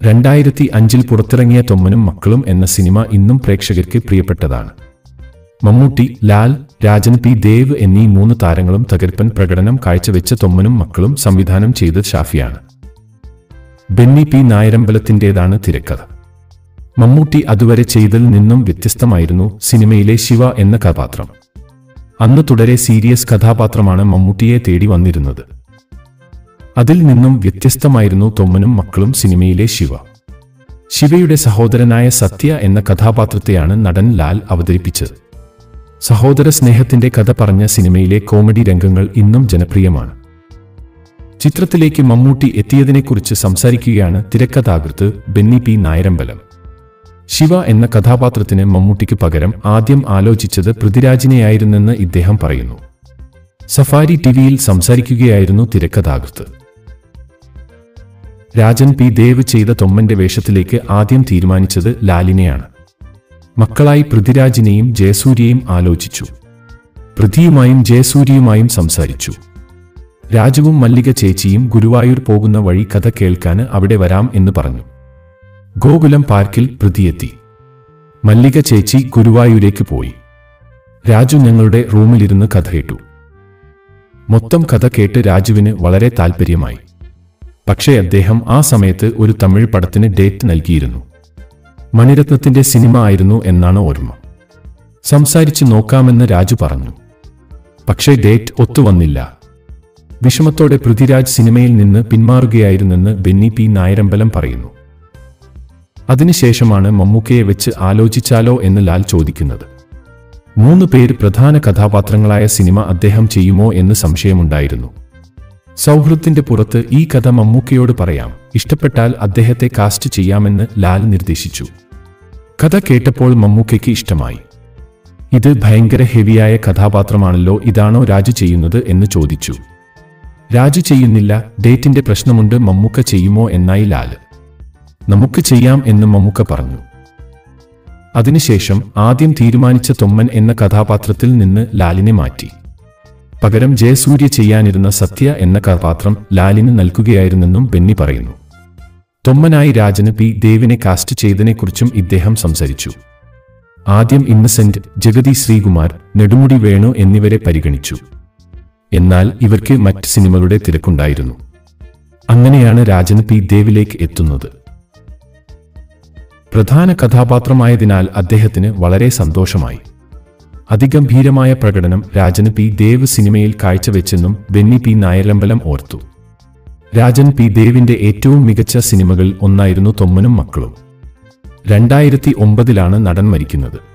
രണ്ടായിരത്തി അഞ്ചിൽ പുറത്തിറങ്ങിയ തൊമ്മനും മക്കളും എന്ന സിനിമ ഇന്നും പ്രേക്ഷകർക്ക് പ്രിയപ്പെട്ടതാണ് മമ്മൂട്ടി ലാൽ രാജൻ പി ദേവ് എന്നീ മൂന്ന് താരങ്ങളും തകർപ്പൻ പ്രകടനം കാഴ്ചവെച്ച തൊമ്മനും മക്കളും സംവിധാനം ചെയ്തത് ഷാഫിയാണ് ബെന്നി പി നായരമ്പലത്തിൻ്റെതാണ് തിരക്കഥ മമ്മൂട്ടി അതുവരെ ചെയ്തതിൽ നിന്നും വ്യത്യസ്തമായിരുന്നു സിനിമയിലെ ശിവ എന്ന കഥാപാത്രം അന്ന് തുടരെ സീരിയസ് കഥാപാത്രമാണ് മമ്മൂട്ടിയെ തേടി വന്നിരുന്നത് അതിൽ നിന്നും വ്യത്യസ്തമായിരുന്നു തൊമ്മനും മക്കളും സിനിമയിലെ ശിവ ശിവയുടെ സഹോദരനായ സത്യ എന്ന കഥാപാത്രത്തെയാണ് നടൻ ലാൽ അവതരിപ്പിച്ചത് സഹോദര സ്നേഹത്തിന്റെ കഥ പറഞ്ഞ സിനിമയിലെ കോമഡി രംഗങ്ങൾ ഇന്നും ജനപ്രിയമാണ് ചിത്രത്തിലേക്ക് മമ്മൂട്ടി എത്തിയതിനെക്കുറിച്ച് സംസാരിക്കുകയാണ് തിരക്കഥാകൃത്ത് ബെന്നി പി നായരമ്പലം ശിവ എന്ന കഥാപാത്രത്തിന് മമ്മൂട്ടിക്ക് പകരം ആദ്യം ആലോചിച്ചത് പൃഥ്വിരാജിനെയായിരുന്നെന്ന് ഇദ്ദേഹം പറയുന്നു സഫാരി ടിവിയിൽ സംസാരിക്കുകയായിരുന്നു തിരക്കഥാകൃത്ത് രാജൻ പി ദേവ് ചെയ്ത തൊമ്മന്റെ വേഷത്തിലേക്ക് ആദ്യം തീരുമാനിച്ചത് ലാലിനെയാണ് മക്കളായി പൃഥ്വിരാജിനെയും ജയസൂര്യയും ആലോചിച്ചു പൃഥ്വിയുമായും ജയസൂര്യയുമായും സംസാരിച്ചു രാജുവും മല്ലിക ചേച്ചിയും ഗുരുവായൂർ പോകുന്ന വഴി കഥ കേൾക്കാൻ അവിടെ വരാം എന്ന് പറഞ്ഞു ഗോകുലം പാർക്കിൽ പൃഥ്വിയെത്തി മല്ലിക ചേച്ചി ഗുരുവായൂരേക്ക് പോയി രാജു ഞങ്ങളുടെ റൂമിലിരുന്ന് കഥ കേട്ടു മൊത്തം കഥ കേട്ട് രാജുവിന് വളരെ താൽപ്പര്യമായി പക്ഷേ അദ്ദേഹം ആ സമയത്ത് ഒരു തമിഴ് പടത്തിന് ഡേറ്റ് നൽകിയിരുന്നു മണിരത്നത്തിന്റെ സിനിമ ആയിരുന്നു എന്നാണ് ഓർമ്മ സംസാരിച്ച് നോക്കാമെന്ന് രാജു പറഞ്ഞു പക്ഷേ ഡേറ്റ് ഒത്തുവന്നില്ല വിഷമത്തോടെ പൃഥ്വിരാജ് സിനിമയിൽ നിന്ന് പിന്മാറുകയായിരുന്നെന്ന് ബെന്നി പി നായരമ്പലം പറയുന്നു അതിനുശേഷമാണ് മമ്മൂക്കയെ വെച്ച് ആലോചിച്ചാലോ എന്ന് ലാൽ ചോദിക്കുന്നത് മൂന്ന് പേര് പ്രധാന കഥാപാത്രങ്ങളായ സിനിമ അദ്ദേഹം ചെയ്യുമോ എന്ന് സംശയമുണ്ടായിരുന്നു സൗഹൃദത്തിന്റെ പുറത്ത് ഈ കഥ മമ്മൂക്കയോട് പറയാം ഇഷ്ടപ്പെട്ടാൽ അദ്ദേഹത്തെ കാസ്റ്റ് ചെയ്യാമെന്ന് ലാൽ നിർദ്ദേശിച്ചു കഥ കേട്ടപ്പോൾ മമ്മൂക്കയ്ക്ക് ഇഷ്ടമായി ഇത് ഭയങ്കര ഹെവിയായ കഥാപാത്രമാണല്ലോ ഇതാണോ രാജു ചെയ്യുന്നത് എന്ന് ചോദിച്ചു രാജു ചെയ്യുന്നില്ല ഡേറ്റിന്റെ പ്രശ്നമുണ്ട് മമ്മൂക്ക ചെയ്യുമോ എന്നായി ലാല് നമുക്ക് ചെയ്യാം എന്ന് മമ്മൂക്ക പറഞ്ഞു അതിനുശേഷം ആദ്യം തീരുമാനിച്ച തൊമ്മൻ എന്ന കഥാപാത്രത്തിൽ നിന്ന് ലാലിനെ മാറ്റി പകരം ജയസൂര്യ ചെയ്യാനിരുന്ന സത്യ എന്ന കഥാപാത്രം ലാലിന് നൽകുകയായിരുന്നെന്നും ബെന്നി പറയുന്നു തൊമ്മനായി രാജന് പി ദേവിനെ കാസ്റ്റ് ചെയ്തതിനെക്കുറിച്ചും ഇദ്ദേഹം സംസാരിച്ചു ആദ്യം ഇന്നസെന്റ് ജഗതി ശ്രീകുമാർ നെടുമുടി വേണു എന്നിവരെ പരിഗണിച്ചു എന്നാൽ ഇവർക്ക് മറ്റ് സിനിമകളുടെ തിരക്കുണ്ടായിരുന്നു അങ്ങനെയാണ് രാജൻ പി ദേവിലേക്ക് എത്തുന്നത് പ്രധാന കഥാപാത്രമായതിനാൽ അദ്ദേഹത്തിന് വളരെ സന്തോഷമായി അതിഗംഭീരമായ പ്രകടനം രാജൻ പി ദേവ് സിനിമയിൽ കാഴ്ചവെച്ചെന്നും ബെന്നി പി നായരമ്പലം ഓർത്തു രാജൻ പി ദേവിന്റെ ഏറ്റവും മികച്ച സിനിമകൾ ഒന്നായിരുന്നു തൊമ്മനും മക്കളും രണ്ടായിരത്തി ഒമ്പതിലാണ് നടൻ മരിക്കുന്നത്